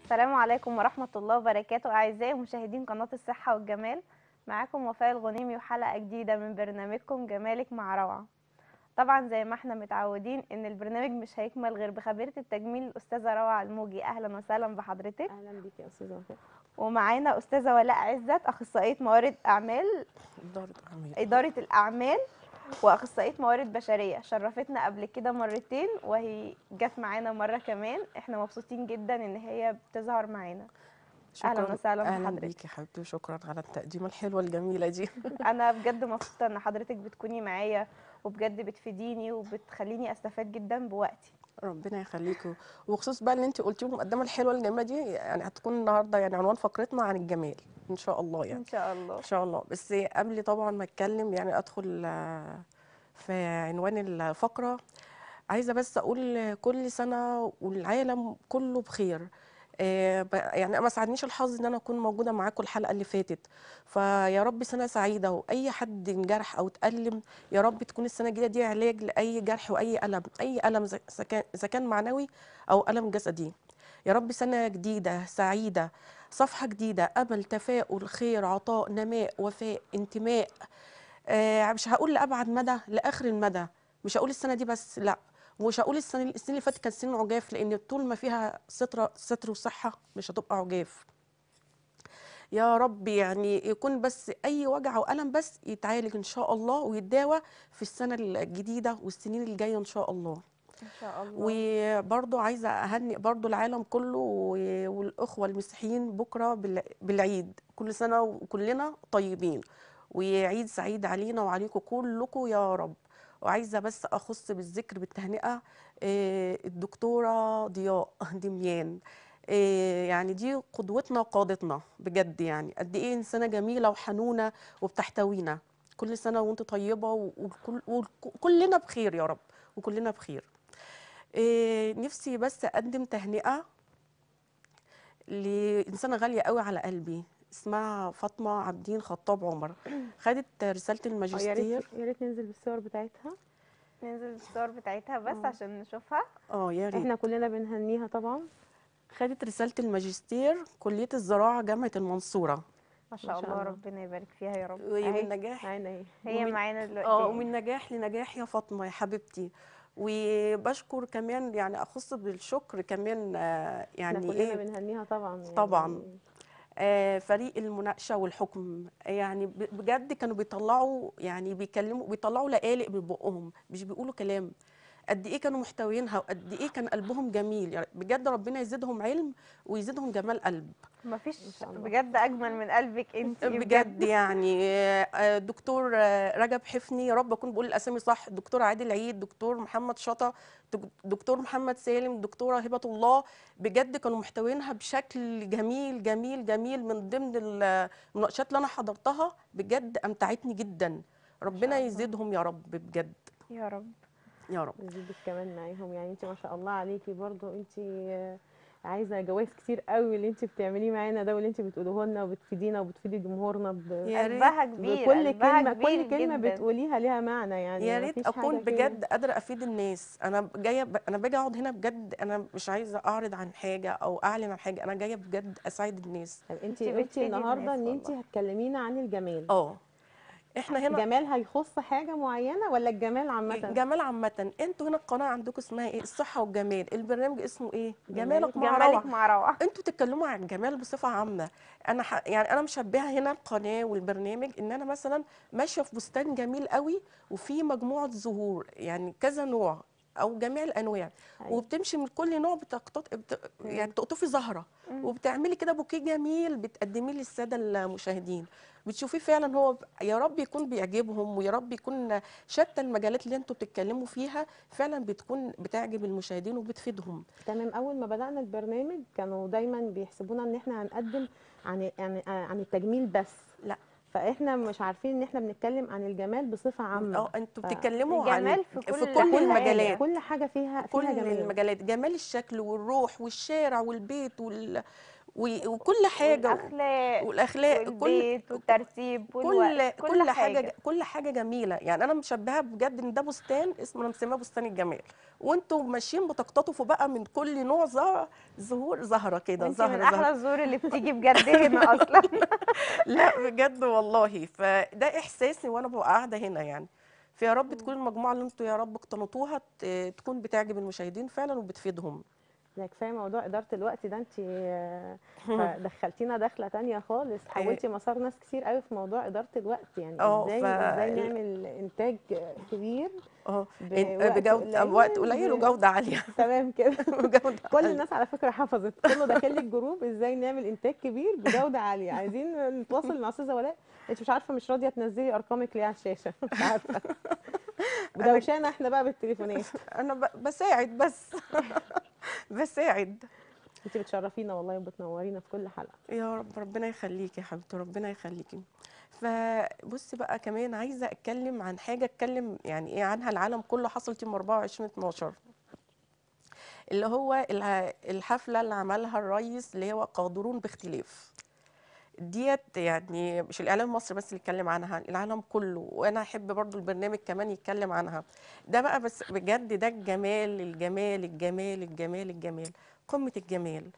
السلام عليكم ورحمة الله وبركاته أعزائي مشاهدين قناة الصحة والجمال معاكم وفاء الغنيمي وحلقة جديدة من برنامجكم جمالك مع روعة طبعا زي ما احنا متعودين ان البرنامج مش هيكمل غير بخبيرة التجميل الأستاذة روعة الموجي أهلا وسهلا بحضرتك اهلا بيك يا استاذه وفاء ومعانا أستاذة ولاء عزت أخصائية موارد أعمال إدارة أعمال إدارة الأعمال وأخصائية موارد بشرية شرفتنا قبل كده مرتين وهي جت معانا مرة كمان احنا مبسوطين جدا ان هي بتظهر معانا أهلا شكراً. وسهلا أهلا بحضرتك. بيكي يا حبيبتي وشكرا على التقديمة الحلوة الجميلة دي انا بجد مبسوطه ان حضرتك بتكوني معايا وبجد بتفيديني وبتخليني استفاد جدا بوقتي ربنا يخليكي وخصوص بقى اللي انت قلتيه المقدمة الحلوة الجميلة دي يعني هتكون النهاردة يعني عنوان فقرتنا عن الجمال إن شاء الله يعني ان شاء الله إن شاء الله بس قبل طبعا ما أتكلم يعني أدخل آه، في عنوان الفقرة عايزة بس أقول كل سنة والعالم كله بخير آه، ب- يعني أنا ما ساعدنيش الحظ ان انا اكون موجوده معاكم الحلقه اللي فاتت فيا رب سنه سعيده واي حد انجرح او اتالم يا رب تكون السنه الجديده دي علاج لاي جرح واي الم اي الم إذا- إذا كان- اذا كان معنوي او الم جسدي يا رب سنه جديده سعيده صفحه جديده امل تفاؤل خير عطاء نماء وفاء انتماء آه مش هقول لابعد مدى لاخر المدى مش هقول السنه دي بس لا ومش هقول السنه السنين اللي فاتت كانت سنين عجاف لان طول ما فيها ستر ستر وصحه مش هتبقى عجاف يا رب يعني يكون بس اي وجع والم بس يتعالج ان شاء الله ويتداوى في السنه الجديده والسنين الجايه ان شاء الله ان شاء الله وبرضه عايزه اهنئ برضه العالم كله و- والاخوه المسيحيين بكره بال- بالعيد كل سنه وكلنا طيبين وعيد سعيد علينا وعليكم كلكم يا رب وعايزه بس اخص بالذكر بالتهنئه آه، الدكتوره ضياء دميان آه، يعني دي قدوتنا وقادتنا بجد يعني قد ايه انسانه جميله وحنونه وبتحتوينا كل سنه وانت طيبه وكل وكلنا بخير يا رب وكلنا بخير إيه نفسي بس اقدم تهنئه لانسانه غاليه قوي على قلبي اسمها فاطمه عابدين خطاب عمر خدت رساله آه، يا الماجستير ريت يا ريت ننزل بالصور بتاعتها ننزل الصور بتاعتها بس آه. عشان نشوفها اه يا ريت احنا كلنا بنهنيها طبعا خدت رساله الماجستير كليه الزراعه جامعه المنصوره ما شاء شاء الله الله. ربنا يبارك فيها يا رب ومن أهي. نجاح معانا ايه هي ومن- معانا اه دلوقتي ومن نجاح لنجاح يا فاطمه يا حبيبتي وبشكر كمان يعني اخص بالشكر كمان آه، احنا يعني كلنا ايه بنهنيها طبعا يعني طبعاً. آه، فريق المناقشه والحكم يعني ب- بجد كانوا بيطلعوا يعني بيكلموا بيطلعوا لقالق من بقهم مش بيقولوا كلام قد ايه كانوا محتوينها وقد ايه كان قلبهم جميل يعني بجد ربنا يزيدهم علم ويزيدهم جمال قلب مفيش شاء الله. بجد اجمل من قلبك انت بجد يعني آه، آه، دكتور آه، رجب حفني يا رب اكون بقول الاسامي صح دكتور عادل عيد دكتور محمد شطه دك- دكتور محمد سالم دكتوره هبه الله بجد كانوا محتوينها بشكل جميل جميل جميل من ضمن المناقشات اللي انا حضرتها بجد امتعتني جدا ربنا الله. يزيدهم يا رب بجد يا رب يا رب نزيدك كمان معاهم يعني انت ما شاء الله عليكي برضو انت آه، عايزه جوائز كتير قوي اللي انت بتعمليه معانا ده واللي انت بتقولوه لنا وبتفيدينا وبتفيدي جمهورنا ب... يا ريت قلبها كبير بكل قلبها كلمه كبير كل كلمه جداً. بتقوليها ليها معنى يعني يا ما ريت فيش اكون حاجة فيها- بجد قادره افيد الناس انا جايه ب... انا باجي اقعد هنا بجد انا مش عايزه اعرض عن حاجه او اعلن عن حاجه انا جايه بجد اساعد الناس طب انت انتي قلتي بتفيدي النهارده الناس ان انت والله. هتكلمينا عن الجمال اه احنا هنا الجمال هيخص حاجه معينه ولا الجمال عامه جمال عامة انتوا هنا القناة عندكم اسمها ايه الصحة والجمال البرنامج اسمه ايه جمالك جمالك مع جمالك روعة مع روعه انتوا تتكلموا عن الجمال بصفة عامة انا ح... يعني انا مشبهة هنا القناة والبرنامج ان انا مثلا ماشية في بستان جميل قوي وفي مجموعة زهور يعني كذا نوع او جميع الانواع أيوة. وبتمشي من كل نوع بتقطط بت... يعني تقطفي زهرة مم. وبتعملي كده بوكيه جميل بتقدميه للسادة المشاهدين بتشوفيه فعلا هو ب- يا رب يكون بيعجبهم ويا رب يكون شتى المجالات اللي انتوا بتتكلموا فيها فعلا بتكون بتعجب المشاهدين وبتفيدهم تمام اول ما بدانا البرنامج كانوا دايما بيحسبونا ان احنا هنقدم عن عن عن التجميل بس لا. فاحنا مش عارفين ان احنا بنتكلم عن الجمال بصفه عامه اه انتوا ف- بتتكلموا عن الجمال في كل في حاجة. كل المجالات كل حاجه فيها كل فيها جمال المجالات جمال الشكل والروح والشارع والبيت وال... و- وكل حاجه والاخلاق والاخلاق كل والبيت والترتيب كل والوقت كل حاجه كل حاجه جميله يعني انا مشبهه بجد ان ده بستان اسمه انا مسماه بستان الجمال وانتوا ماشيين بتقتطفوا بقى من كل نوع زهر زهور زهره كده انت من زهره احلى زهره الزهور اللي بتيجي بجد هنا اصلا لا بجد والله فده احساسي وانا ببقى قاعده هنا يعني فيا رب تكون المجموعه اللي انتوا يا رب اقتنطوها ت- تكون بتعجب المشاهدين فعلا وبتفيدهم ده كفايه موضوع اداره الوقت ده انت دخلتينا دخله تانية خالص حولتي مسار ناس كتير قوي في موضوع اداره الوقت يعني اه، ازاي ف- ازاي نعمل انتاج كبير اه بوقت بجوده قليل وقت قليل ب- وجوده عاليه تمام كده وجوده كل عالية. الناس على فكره حفظت كله داخل لي الجروب ازاي نعمل انتاج كبير بجوده عاليه عايزين نتواصل مع استاذه ولاء انت مش عارفه مش راضيه تنزلي ارقامك ليه على الشاشه مش عارفه ودوشانا احنا بقى بالتليفونات انا ب- بساعد بس بساعد انت بتشرفينا والله وبتنورينا في كل حلقه يا رب ربنا يخليكي يا حبيبتي ربنا يخليكي فبصي بقى كمان عايزه اتكلم عن حاجه اتكلم يعني ايه عنها العالم كله حصلت يوم 24 12 اللي هو الع- الحفله اللي عملها الرئيس اللي هو قادرون باختلاف ديت يعني مش الاعلام المصري بس اللي اتكلم عنها العالم كله وانا احب برضو البرنامج كمان يتكلم عنها ده بقى بس بجد ده الجمال الجمال الجمال الجمال الجمال قمه الجمال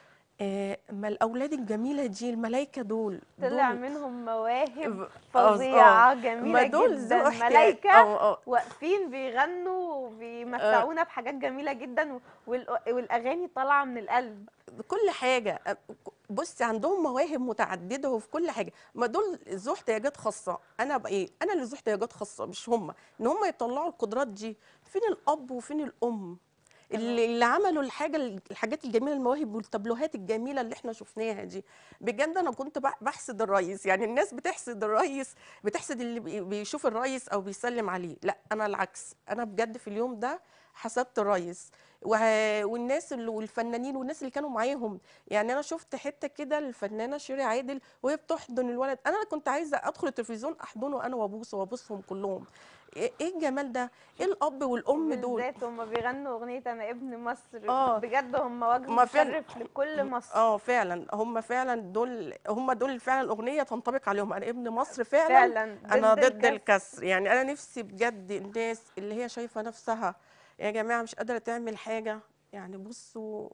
آه، ما الاولاد الجميله دي الملايكه دول طلع دول منهم مواهب ب- آه، فظيعه آه. جميله ما دول جدا ذو احتياج ملايكه اه اه واقفين بيغنوا وبيمتعونا بحاجات جميله جدا والأ- والاغاني طالعه من القلب كل حاجه أ- بصي عندهم مواهب متعدده وفي كل حاجه ما دول ذو احتياجات خاصه انا بقى ايه انا اللي ذو احتياجات خاصه مش هم ان هم يطلعوا القدرات دي فين الاب وفين الام اللي, اللي عملوا الحاجه الحاجات الجميله المواهب والتابلوهات الجميله اللي احنا شفناها دي بجد انا كنت بح- بحسد الرئيس يعني الناس بتحسد الرئيس بتحسد اللي بي- بيشوف الرئيس او بيسلم عليه لا انا العكس انا بجد في اليوم ده حسدت الرئيس وه- والناس اللي والفنانين والناس اللي كانوا معاهم يعني انا شفت حته كده الفنانه شيري عادل وهي بتحضن الولد انا كنت عايزه ادخل التلفزيون احضنه انا وابوسه وابوسهم كلهم ايه إيه الجمال ده ايه الاب والام دول بالذات هم بيغنوا اغنيه انا ابن مصر آه. بجد هم وجه هما فعلا- مشرف لكل مصر اه فعلا هم فعلا دول هم دول فعلا الاغنيه تنطبق عليهم انا ابن مصر فعلا, فعلا انا ضد الكسر. الكسر يعني انا نفسي بجد الناس اللي هي شايفه نفسها يا جماعه مش قادره تعمل حاجه يعني بصوا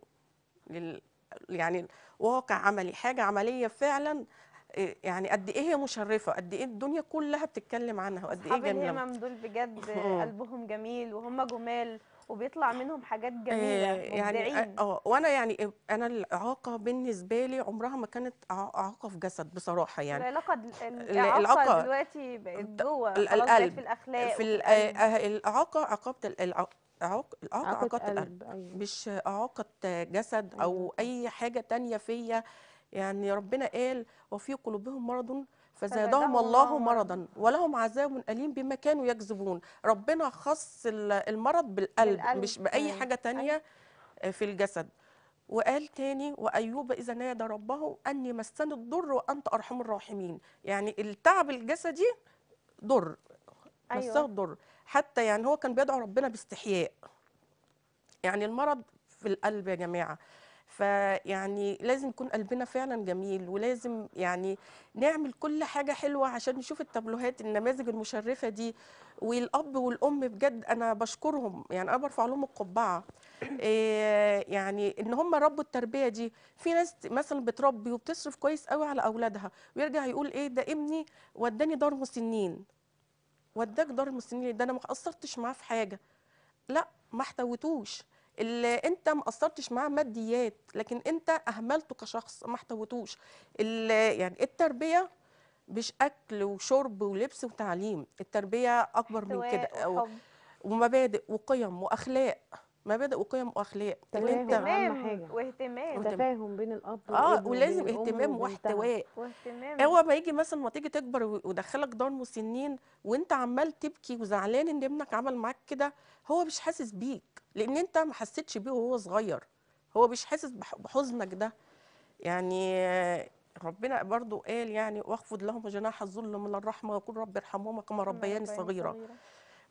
لل يعني واقع عملي حاجه عمليه فعلا إيه يعني قد ايه هي مشرفه قد ايه الدنيا كلها بتتكلم عنها وقد ايه اصحاب جميله الهمم دول بجد مم. قلبهم جميل وهم جمال وبيطلع منهم حاجات آه، جميله يعني مبدعين اه وانا يعني انا الاعاقه بالنسبه لي عمرها ما كانت إع- اعاقه في جسد بصراحه يعني العلاقه دل- العلاقة الاعاقه دلوقتي بقت جوه ال- خلاص بقت القلب. في الاخلاق في ال- والقلب. آه، آه، الاعاقه عقابه ال- الع- إعاق- الاعاقه عقد عقابه القلب قلب ايوه مش اعاقه جسد او أيوة. اي حاجه تانية فيا يعني ربنا قال وفي قلوبهم مرض فزادهم فزادهم الله الله مرضا ولهم عذاب أليم بما كانوا يكذبون ربنا خص ال- المرض بالقلب, بالقلب. مش بأي أيوة. حاجة تانية في الجسد وقال تاني وأيوب إذا نادى ربه أني مسني الضر وأنت أرحم الراحمين يعني التعب الجسدي ضر مساه ايوه الضر حتى يعني هو كان بيدعو ربنا باستحياء يعني المرض في القلب يا جماعة فيعني لازم يكون قلبنا فعلا جميل ولازم يعني نعمل كل حاجة حلوة عشان نشوف التابلوهات النماذج المشرفة دي والأب والأم بجد أنا بشكرهم يعني أنا برفع لهم القبعة إيه يعني إن هم ربوا التربية دي في ناس مثلا بتربي وبتصرف كويس قوي على أولادها ويرجع يقول إيه ده ابني وداني دار مسنين وداك دار المسنين ده انا ما قصرتش معاه في حاجه لا ما احتويتوش اللي انت ما قصرتش معاه ماديات لكن انت اهملته كشخص ما احتويتوش ال- يعني التربيه مش اكل وشرب ولبس وتعليم التربيه اكبر من كده احتواء أو- وحب ومبادئ وقيم واخلاق مبادئ وقيم واخلاق اللي تفاهم. انت أهم اهتمام حاجة. واهتمام تفاهم بين الاب اه والابن ولازم وبين الأم اهتمام وبنتها. واحتواء واهتمام هو ما يجي مثلا ما تيجي تكبر و- ودخلك دار مسنين وانت عمال تبكي وزعلان ان ابنك عمل معاك كده هو مش حاسس بيك لان انت ما حسيتش بيه وهو صغير هو مش حاسس بح- بحزنك ده يعني آه، ربنا برضو قال يعني واخفض لهم جناح الذل من الرحمه وقل رب ارحمهما كما ربياني صغيرا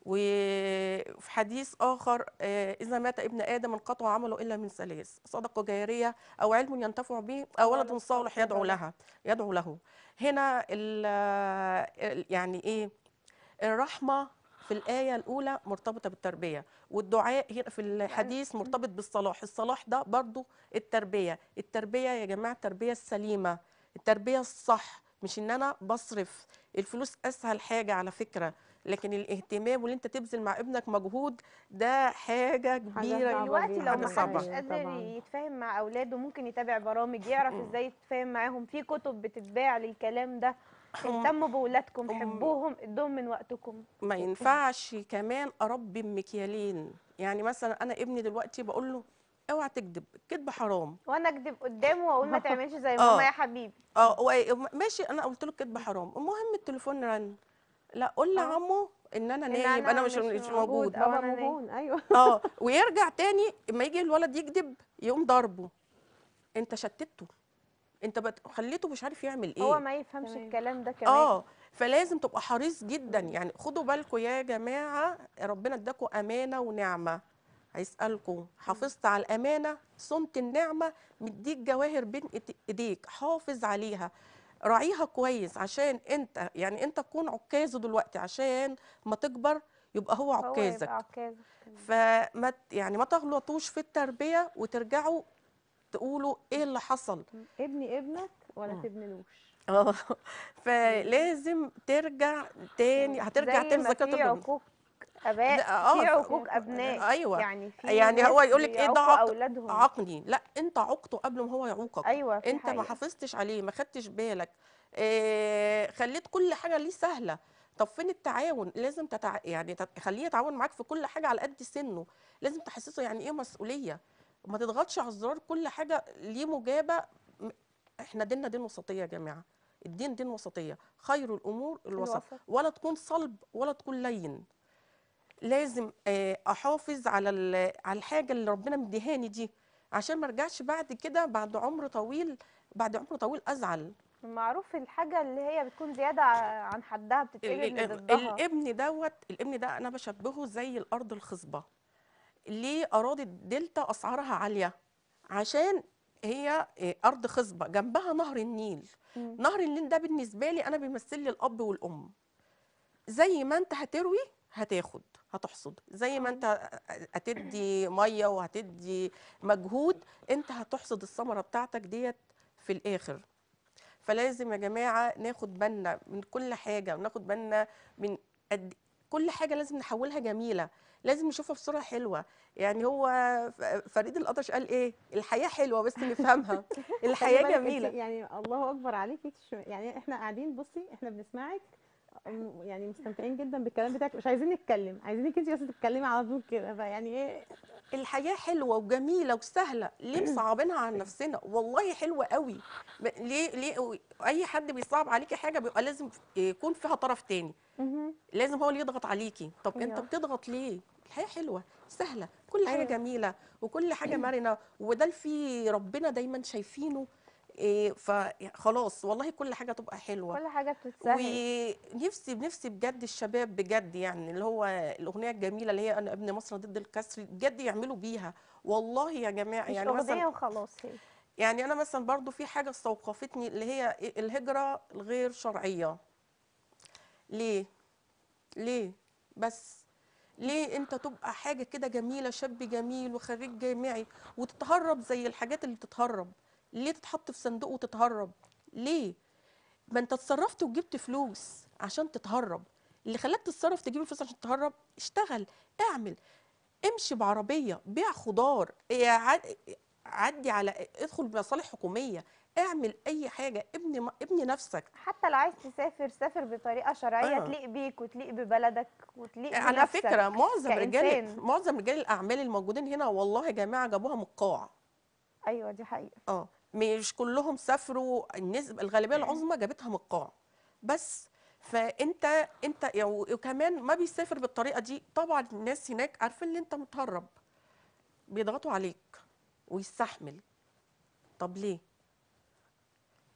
وفي حديث آخر آه، إذا مات ابن آدم انقطع عمله إلا من ثلاث صدقة جارية أو علم ينتفع به أو ولد صالح يدعو لها يدعو له هنا ال- ال- يعني إيه الرحمة في الآية الأولى مرتبطة بالتربية والدعاء هنا في الحديث مرتبط بالصلاح الصلاح ده برضو التربية التربية يا جماعة التربية السليمة التربية الصح مش ان انا بصرف الفلوس اسهل حاجة على فكرة لكن الاهتمام واللي انت تبذل مع ابنك مجهود ده حاجة كبيرة صعبة دلوقتي جداً. لو حاجة ما صعبة. حدش قادر طبعاً. يتفاهم مع اولاده ممكن يتابع برامج يعرف ازاي يتفاهم معاهم في كتب بتتباع للكلام ده اهتموا بولادكم أم- حبوهم ادوهم من وقتكم ما ينفعش كمان اربي بمكيالين يعني مثلا انا ابني دلوقتي بقول له اوعى تكذب الكذب حرام وانا اكذب قدامه واقول ما تعملش زي آه. ماما يا حبيبي اه و- ماشي انا قلت له الكذب حرام المهم التليفون رن لا قول آه. لعمه ان انا إن نايم أنا انا مش مش مش موجود. موجود أو بابا أنا نايم. مهون ايوه اه ويرجع تاني اما يجي الولد يكذب يقوم ضربه انت شتته انت بت... خليته مش عارف يعمل ايه هو ما يفهمش تمام. الكلام ده كمان اه فلازم تبقى حريص جدا يعني خدوا بالكم يا جماعه ربنا اداكم امانه ونعمه هيسالكم حافظت على الامانه صنت النعمه مديك جواهر بين إيد- ايديك حافظ عليها راعيها كويس عشان انت يعني انت تكون عكازه دلوقتي عشان ما تكبر يبقى هو هو عكازك يبقى عكازك فما ت- يعني ما تغلطوش في التربيه وترجعوا تقولوا ايه اللي حصل ابني ابنك ولا مم. تبنلوش اه فلازم ترجع تاني هترجع زي تاني ما زي في كده عقوق اباء ده- آه، في ف- عقوق ابناء ايوه يعني في يعني ناس هو يقول لك ايه ده بيعوقوا عق- اولادهم عاقني لا انت عقته قبل ما هو يعوقك ايوه في انت ما حقيقة. حافظتش عليه ما خدتش بالك إيه خليت كل حاجه ليه سهله طب فين التعاون لازم تتع... يعني تت... خليه يتعاون معاك في كل حاجه على قد سنه لازم تحسسه يعني ايه مسؤوليه ما تضغطش على الزرار كل حاجه ليه مجابه م- احنا ديننا دين وسطيه يا جماعه الدين دين وسطيه خير الامور الوسط الوسط. ولا تكون صلب ولا تكون لين لازم آه، احافظ على ال- على الحاجه اللي ربنا مديهاني دي عشان ما ارجعش بعد كده بعد عمر طويل بعد عمر طويل ازعل معروف الحاجة اللي هي بتكون زيادة ع- عن حدها ال- بتتقلب ال- لضدها الابن دوت الابن ده انا بشبهه زي الارض الخصبه ليه اراضي الدلتا اسعارها عاليه عشان هي آه، ارض خصبه جنبها نهر النيل مم. نهر النيل ده بالنسبه لي انا بيمثل لي الاب والام زي ما انت هتروي هتاخد هتحصد زي ما انت هتدي ميه وهتدي مجهود انت هتحصد الثمره بتاعتك ديت في الاخر فلازم يا جماعه ناخد بالنا من كل حاجه وناخد بالنا من قد كل حاجه لازم نحولها جميله لازم نشوفها بصوره حلوه يعني هو ف- فريد الاطرش قال ايه الحياه حلوه بس نفهمها خلي الحياه بالك انت جميله يعني الله اكبر عليكي شو- يعني احنا قاعدين بصي احنا بنسمعك أم- يعني مستمتعين جدا بالكلام بتاعك مش عايزين نتكلم عايزينك انت بس تتكلمي على طول كده فيعني ايه الحياة حلوة وجميلة وسهلة ليه مصعبينها على نفسنا والله حلوة قوي ب- ليه ليه اي حد بيصعب عليكي حاجة بيبقى لازم يكون فيها طرف تاني مهم. لازم هو اللي يضغط عليكي طب انت أيوة. بتضغط ليه الحياة حلوة سهلة كل حاجة أيوة. جميلة وكل حاجة مرنة وده اللي في ربنا دايما شايفينه إيه فخلاص والله كل حاجة تبقى حلوة كل حاجة بتتسهل ونفسي نفسي بجد الشباب بجد يعني اللي هو الاغنيه الجميله اللي هي انا ابن مصر ضد الكسر بجد يعملوا بيها والله يا جماعه مش يعني أغنية مثلا وخلاص هي يعني انا مثلا برضو في حاجه استوقفتني اللي هي الهجره الغير شرعيه ليه ليه بس ليه انت تبقى حاجه كده جميله شاب جميل وخريج جامعي وتتهرب زي الحاجات اللي بتتهرب ليه تتحط في صندوق وتتهرب ليه ما انت اتصرفت وجبت فلوس عشان تتهرب اللي خلاك تتصرف تجيب فلوس عشان تتهرب اشتغل اعمل امشي بعربيه بيع خضار اه، عد- عدي على ادخل بمصالح حكوميه اعمل اي حاجه ابني م- ابني نفسك حتى لو عايز تسافر سافر بطريقة شرعية آه. تليق بيك وتليق ببلدك وتليق على بنفسك فكره معظم رجال كإنسان. معظم رجال الاعمال الموجودين هنا والله يا جماعه جابوها من القاع أيوة دي حقيقة اه مش كلهم سافروا النسبة الغالبية العظمى جابتها من القاع بس فانت انت يعني وكمان ما بيسافر بالطريقة دي طبعا الناس هناك عارفين ان انت متهرب بيضغطوا عليك ويستحمل طب ليه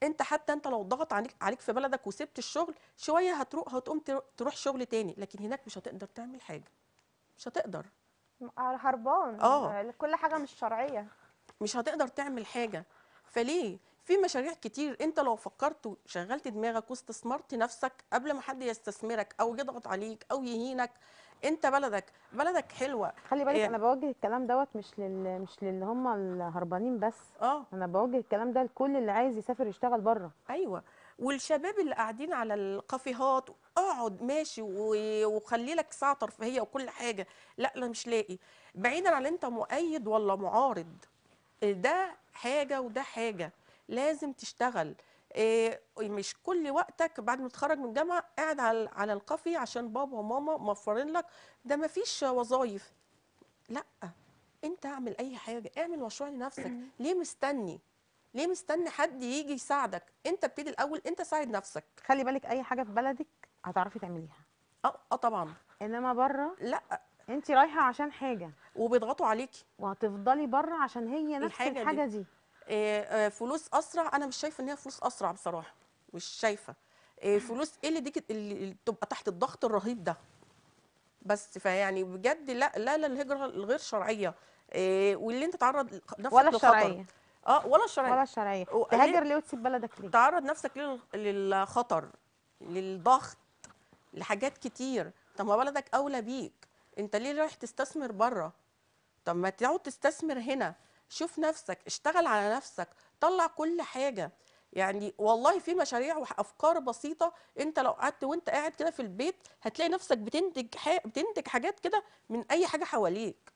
انت حتى انت لو ضغط عليك عليك في بلدك وسبت الشغل شويه هتروح هتقوم ترو- تروح شغل تاني لكن هناك مش هتقدر تعمل حاجه مش هتقدر هربان آه. كل حاجه مش شرعيه مش هتقدر تعمل حاجه فليه في مشاريع كتير انت لو فكرت وشغلت دماغك واستثمرت نفسك قبل ما حد يستثمرك او يضغط عليك او يهينك انت بلدك بلدك حلوه خلي بالك إيه. انا بوجه الكلام دوت مش لل مش للي هم الهربانين بس اه انا بوجه الكلام ده لكل اللي عايز يسافر يشتغل بره ايوه والشباب اللي قاعدين على الكافيهات اقعد ماشي و- وخلي لك ساعه ترفيهيه وكل حاجه لا لا مش لاقي بعيدا عن انت مؤيد ولا معارض ده حاجه وده حاجه لازم تشتغل إيه، مش كل وقتك بعد ما تتخرج من الجامعه قاعد على على الكافي عشان بابا وماما موفرين لك ده ما فيش وظايف لا انت اعمل اي حاجه اعمل مشروع لنفسك ليه مستني ليه مستني حد يجي يساعدك انت ابتدي الاول انت ساعد نفسك خلي بالك اي حاجه في بلدك هتعرفي تعمليها اه اه طبعا انما بره لا انت رايحه عشان حاجه وبيضغطوا عليكي وهتفضلي بره عشان هي نفس الحاجة دي. الحاجه دي, آه، آه، فلوس اسرع انا مش شايفه ان هي فلوس اسرع بصراحه مش شايفه آه، فلوس ايه اللي دي كت- اللي اللي تبقى تحت الضغط الرهيب ده بس فيعني بجد لا لا لا الهجره الغير شرعيه آه، واللي انت تعرض نفسك ولا لخطر. الشرعيه اه ولا الشرعيه ولا الشرعيه و- تهاجر ليه وتسيب بلدك ليه تعرض نفسك لل- للخطر للضغط لحاجات كتير طب ما بلدك اولى بيك انت ليه رايح تستثمر بره طب ما تقعد تستثمر هنا شوف نفسك اشتغل على نفسك طلع كل حاجه يعني والله في مشاريع وافكار بسيطه انت لو قعدت وانت قاعد كده في البيت هتلاقي نفسك بتنتج ح... بتنتج حاجات كده من اي حاجه حواليك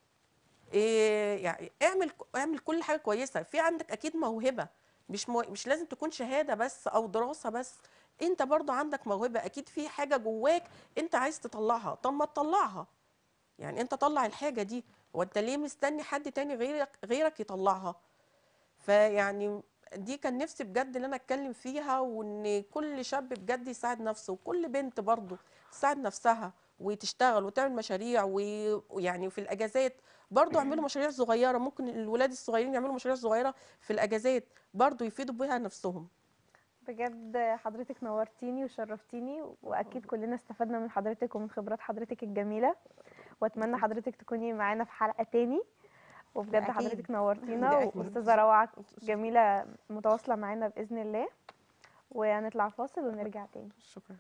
إيه يعني اعمل اعمل كل حاجه كويسه في عندك اكيد موهبه مش مو... مش لازم تكون شهاده بس او دراسه بس انت برضو عندك موهبه اكيد في حاجه جواك انت عايز تطلعها طب ما تطلعها يعني انت طلع الحاجه دي وانت ليه مستني حد تاني غيرك غيرك يطلعها فيعني دي كان نفسي بجد ان انا اتكلم فيها وان كل شاب بجد يساعد نفسه وكل بنت برضو تساعد نفسها وتشتغل وتعمل مشاريع و- ويعني في الاجازات برضو اعملوا مشاريع صغيره ممكن الولاد الصغيرين يعملوا مشاريع صغيره في الاجازات برضو يفيدوا بيها نفسهم بجد حضرتك نورتيني وشرفتيني واكيد كلنا استفدنا من حضرتك ومن خبرات حضرتك الجميله واتمنى حضرتك تكوني معانا في حلقه تاني وبجد أكيد. حضرتك ده نورتينا أكيد. واستاذه روعه جميله متواصله معانا باذن الله وهنطلع فاصل ونرجع تاني شكرا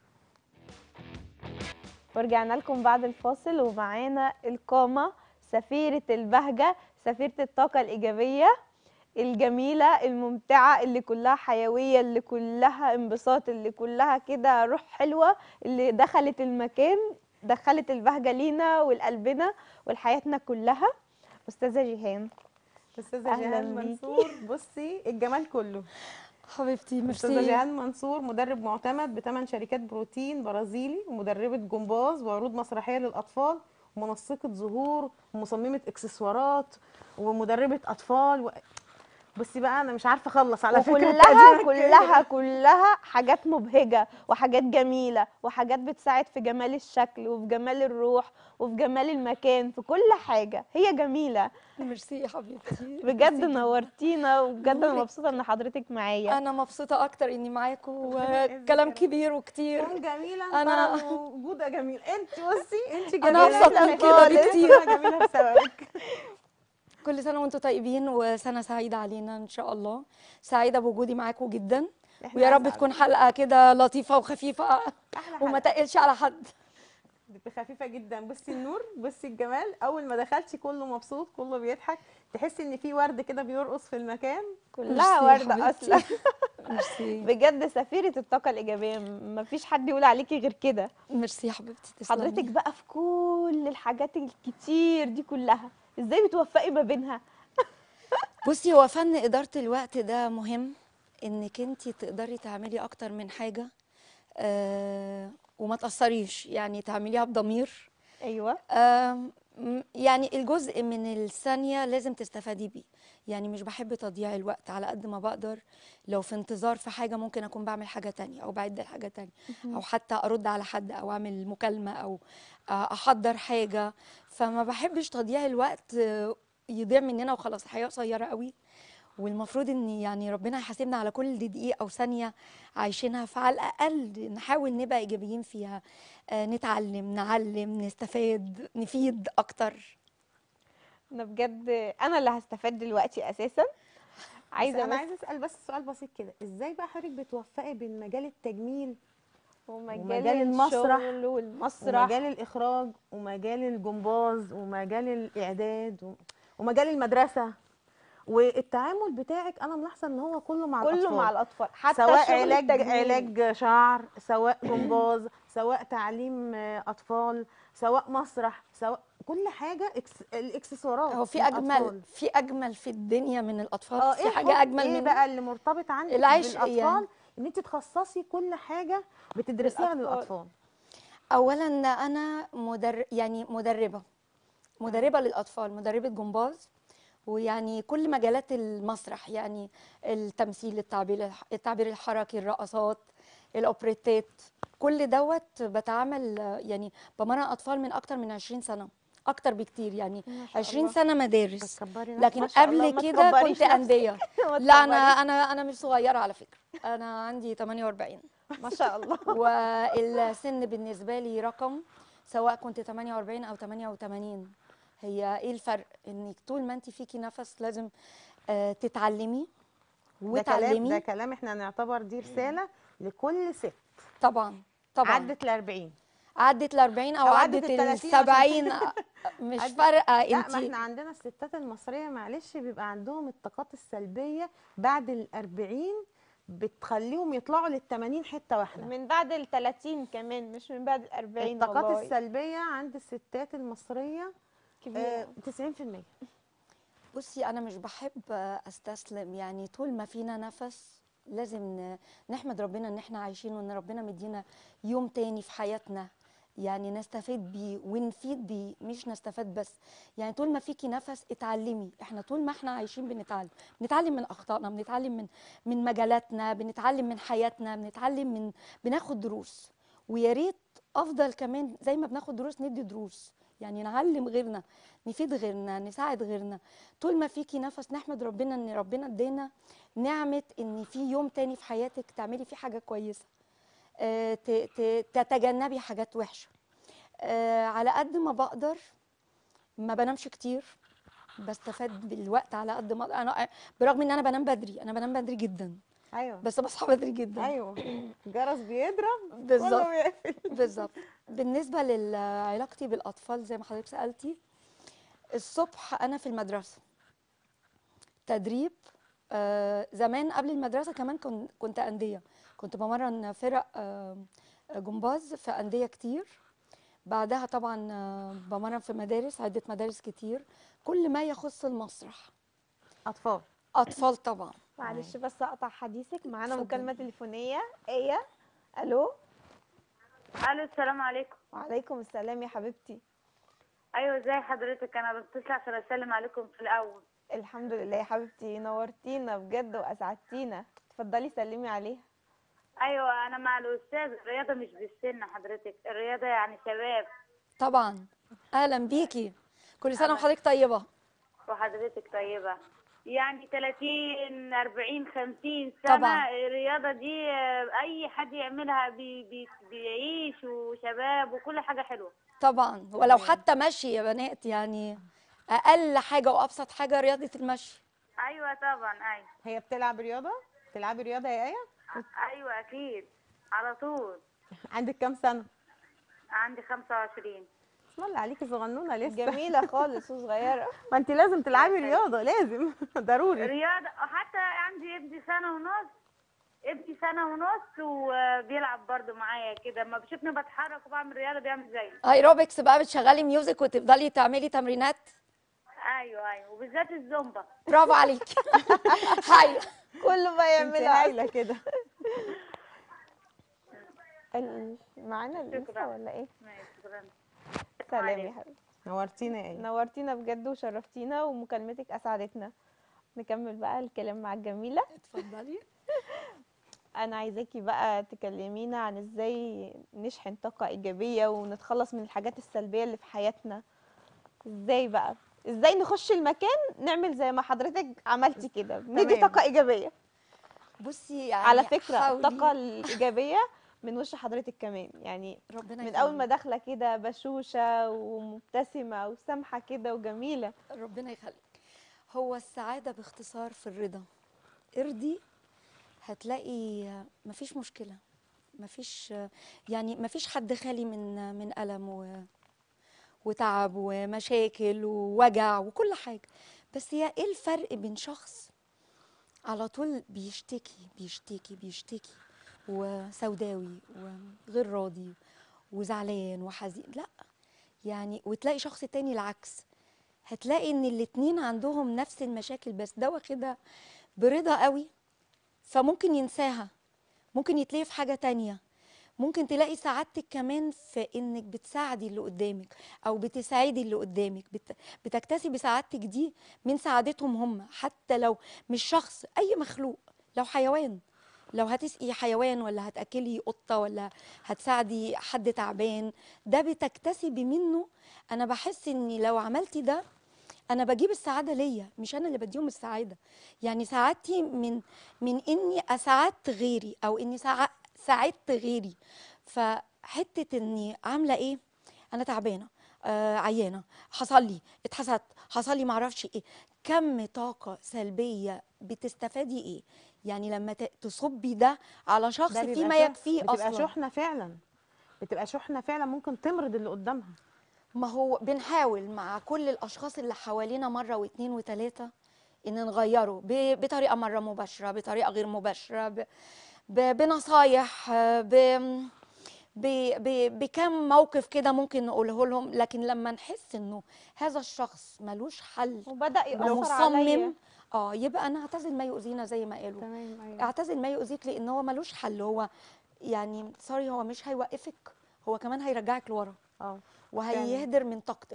ورجعنا لكم بعد الفاصل ومعانا القامة سفيرة البهجة سفيرة الطاقة الإيجابية الجميلة الممتعة اللي كلها حيوية اللي كلها انبساط اللي كلها كده روح حلوة اللي دخلت المكان دخلت البهجة لينا ولقلبنا ولحياتنا كلها أستاذة جيهان استاذه أهلاً جيهان بيكي. منصور بصي الجمال كله حبيبتي استاذه ميرسي جيهان منصور مدرب معتمد بثمان شركات بروتين برازيلي ومدربه جمباز وعروض مسرحيه للاطفال ومنسقه ظهور ومصممه اكسسوارات ومدربه اطفال و... بصي بقى انا مش عارفه اخلص على فكره وكلها تقديمك كلها كلها حاجات مبهجة وحاجات جميلة وحاجات بتساعد في جمال الشكل وفي جمال الروح وفي جمال المكان في كل حاجة هي جميلة ميرسي يا حبيبتي بجد ميرسي جداً. نورتينا وبجد انا نورك. مبسوطة ان حضرتك معايا انا مبسوطه اكتر اني معاكم ربنا يعزك يا وكلام رب. كبير وكتير كون جميله أنا- انا موجوده جميل انت بصي انت جميله أنا أبسط إحنا من كده خالص. بكتير. أنا جميله بسببك كل سنه وانتم طيبين وسنه سعيده علينا ان شاء الله سعيده بوجودي معاكم جدا إحنا ويا رب أسعد. تكون حلقه كده لطيفه وخفيفه احلى وما حلقة. تقلش على حد بتبقى خفيفه جدا بصي النور بصي الجمال اول ما دخلتي كله مبسوط كله بيضحك تحسي ان في ورد كده بيرقص في المكان كلها ميرسي يا وردة حبيبتي. اصلا ميرسي بجد سفيرة الطاقة الإيجابية مفيش حد يقول عليكي غير كده ميرسي يا حبيبتي تسلمي. حضرتك بقى في كل الحاجات الكتير دي كلها ازاي بتوفقي ما بينها بصي هو فن إدارة الوقت ده مهم إنك أنت تقدري تعملي أكتر من حاجة آه وما تأثريش يعني تعمليها بضمير ايوه آم، م- يعني الجزء من الثانية لازم تستفادي بيه يعني مش بحب تضييع الوقت على قد ما بقدر لو في انتظار في حاجة ممكن أكون بعمل حاجة تانية أو بعد لحاجة تانية أو حتى أرد على حد أو أعمل مكالمة أو آه، أحضر حاجة فما بحبش تضييع الوقت آه، يضيع مننا وخلاص الحياة قصيرة قوي والمفروض ان يعني ربنا يحاسبنا على كل دقيقه او ثانيه عايشينها فعلى الاقل نحاول نبقى ايجابيين فيها آه، نتعلم نعلم نستفاد نفيد اكتر انا بجد انا اللي هستفاد دلوقتي اساسا عايزه عايزه انا بس عايزه اسال بس سؤال بسيط كده ازاي بقى حضرتك بتوفقي بين مجال التجميل ومجال, ومجال المسرح الشغل والمسرح ومجال الاخراج ومجال الجمباز ومجال الاعداد و- ومجال المدرسه والتعامل بتاعك انا ملاحظه ان هو كله مع كله الاطفال مع الاطفال حتى سواء شغل علاج التجميل. علاج شعر سواء جمباز سواء تعليم آه، اطفال سواء مسرح سواء كل حاجه إكس... الاكسسوارات هو في للأطفال. اجمل في اجمل في الدنيا من الاطفال اه في ايه حاجه حب- اجمل ايه من بقى اللي مرتبط عندك العشق بالاطفال يعني. ان انت تخصصي كل حاجه بتدرسيها للأطفال. للاطفال اولا انا مدر يعني مدربه مدربه للاطفال مدربه جمباز ويعني كل مجالات المسرح يعني التمثيل التعبير الح- التعبير الحركي الرقصات الاوبريتات كل دوت بتعامل آه، يعني بمرن اطفال من اكتر من 20 سنه اكتر بكتير يعني ما شاء 20 الله. سنه مدارس بتكبري ما لكن شاء الله، قبل ما كده تكبريش كنت نفسك. انديه ما لا انا تكبريش. انا انا مش صغيره على فكره انا عندي 48 ما شاء الله والسن بالنسبه لي رقم سواء كنت 48 او 88 هي ايه الفرق انك طول ما انت فيكي نفس لازم آه، تتعلمي ده كلام ده وتعلمي كلام احنا نعتبر دي رساله لكل ست طبعا طبعا عدت ال 40 عدت ال 40 او أو عدت عدت ال ال 30 70 مش عدت- فارقه لا انت ما احنا عندنا الستات المصريه معلش بيبقى عندهم الطاقات السلبيه بعد ال 40 بتخليهم يطلعوا لل 80 حته واحده من بعد ال 30 كمان مش من بعد ال 40 الطاقات والله السلبيه عند الستات المصريه كبيرة. آه 90% بصي انا مش بحب استسلم يعني طول ما فينا نفس لازم ن- نحمد ربنا ان احنا عايشين وان ربنا مدينا يوم تاني في حياتنا يعني نستفيد بيه ونفيد بيه مش نستفاد بس يعني طول ما فيكي نفس اتعلمي احنا طول ما احنا عايشين بنتعلم بنتعلم من اخطائنا بنتعلم من من مجالاتنا بنتعلم من حياتنا بنتعلم من بناخد دروس ويا ريت افضل كمان زي ما بناخد دروس ندي دروس يعني نعلم غيرنا نفيد غيرنا نساعد غيرنا طول ما فيكي نفس نحمد ربنا ان ربنا ادانا نعمه ان في يوم تاني في حياتك تعملي فيه حاجه كويسه آه، ت- ت- تتجنبي حاجات وحشه آه، على قد ما بقدر ما بنامش كتير بستفاد بالوقت على قد ما أقدر. انا برغم ان انا بنام بدري انا بنام بدري جدا ايوه بس بصحى بدري جدا ايوه الجرس بيضرب بالظبط كله بيقفل بالظبط بالنسبه لعلاقتي بالاطفال زي ما حضرتك سالتي الصبح انا في المدرسه تدريب آه زمان قبل المدرسه كمان كن- كنت انديه كنت بمرن فرق آه جمباز في انديه كتير بعدها طبعا آه بمرن في مدارس عده مدارس كتير كل ما يخص المسرح اطفال اطفال طبعا معلش بس اقطع حديثك معانا اتفضلي. مكالمه تليفونيه ايه الو الو السلام عليكم وعليكم السلام يا حبيبتي ايوه ازي حضرتك انا بتصل عشان اسلم عليكم في الاول الحمد لله يا حبيبتي نورتينا بجد واسعدتينا اتفضلي سلمي عليها ايوه انا مع الاستاذ الرياضه مش بالسن حضرتك الرياضه يعني شباب طبعا اهلا بيكي كل سنه وحضرتك طيبه وحضرتك طيبه يعني 30 40 50 طبعاً. سنه الرياضه دي آه، اي حد يعملها بي بي بيعيش وشباب وكل حاجه حلوه طبعا ولو حتى مشي يا بنات يعني اقل حاجه وابسط حاجه رياضه المشي ايوه طبعا ايوه هي بتلعب رياضه بتلعبي رياضه يا ايه ايوه اكيد على طول عندك كام سنه عندي 25 اسم الله عليكي صغنونه لسه جميله خالص وصغيره ما انت لازم تلعبي رياضه لازم ضروري رياضة حتى عندي ابني سنة ونص ابني سنة ونص وبيلعب برضو معايا كده ما بشوفني بتحرك وبعمل رياضة بيعمل زيي ايروبكس بقى بتشغلي ميوزك وتفضلي تعملي تمرينات ايوه ايوه وبالذات الزومبا برافو عليكي هاي كله بقى انت يعملها هايله كده ال- معانا الانستا شكراً. ولا ايه ماشي، شكراً. سلام يا عليكم. حبيبتي نورتينا يا ايه نورتينا بجد وشرفتينا ومكالمتك اسعدتنا نكمل بقى الكلام مع الجميله اتفضلي انا عايزاكي بقى تكلمينا عن ازاي نشحن طاقه ايجابيه ونتخلص من الحاجات السلبيه اللي في حياتنا ازاي بقى ازاي نخش المكان نعمل زي ما حضرتك عملتي كده ندي تمام. طاقه ايجابيه بصي يعني على فكره حاولي- الطاقه الايجابيه من وش حضرتك كمان يعني ربنا من اول ما يخليك. داخله كده بشوشه ومبتسمه وسامحه كده وجميله ربنا يخليك هو السعادة باختصار في الرضا ارضي هتلاقي مفيش مشكلة مفيش يعني مفيش حد خالي من من ألم و وتعب ومشاكل ووجع وكل حاجة بس هي ايه الفرق بين شخص على طول بيشتكي بيشتكي بيشتكي وسوداوي وغير راضي وزعلان وحزين لا يعني وتلاقي شخص تاني العكس هتلاقي ان الاتنين عندهم نفس المشاكل بس ده واخدها برضا قوي فممكن ينساها ممكن يتلاقي في حاجة تانية ممكن تلاقي سعادتك كمان في انك بتساعدي اللي قدامك او بتساعدي اللي قدامك بت... بتكتسبي سعادتك دي من سعادتهم هم حتى لو مش شخص اي مخلوق لو حيوان لو هتسقي حيوان ولا هتاكلي قطه ولا هتساعدي حد تعبان ده بتكتسبي منه انا بحس اني لو عملتي ده انا بجيب السعاده ليا مش انا اللي بديهم السعاده يعني سعادتي من من اني اسعدت غيري او اني سع- ساعدت غيري فحته اني عامله ايه انا تعبانه آه عيانه حصل لي اتحسدت حصل لي معرفش ايه كم طاقه سلبيه بتستفادي ايه يعني لما ت- تصبي ده على شخص ده فيه بيبقى ما شح- يكفيه بتبقى اصلا شحنه فعلا بتبقى شحنه فعلا ممكن تمرض اللي قدامها ما هو بنحاول مع كل الاشخاص اللي حوالينا مره واثنين وثلاثه ان نغيره ب- بطريقه مره مباشره بطريقه غير مباشره ب- ب- بنصايح آه، ب ب- ب- بكم موقف كده ممكن نقوله لهم لكن لما نحس انه هذا الشخص ملوش حل وبدا ياثر عليا ومصمم اه يبقى انا اعتزل ما يؤذينا زي ما قالوا تمام ايوه اعتزل ما يؤذيك لان هو ملوش حل هو يعني سوري هو مش هيوقفك هو كمان هيرجعك لورا اه وهيهدر من طاقتك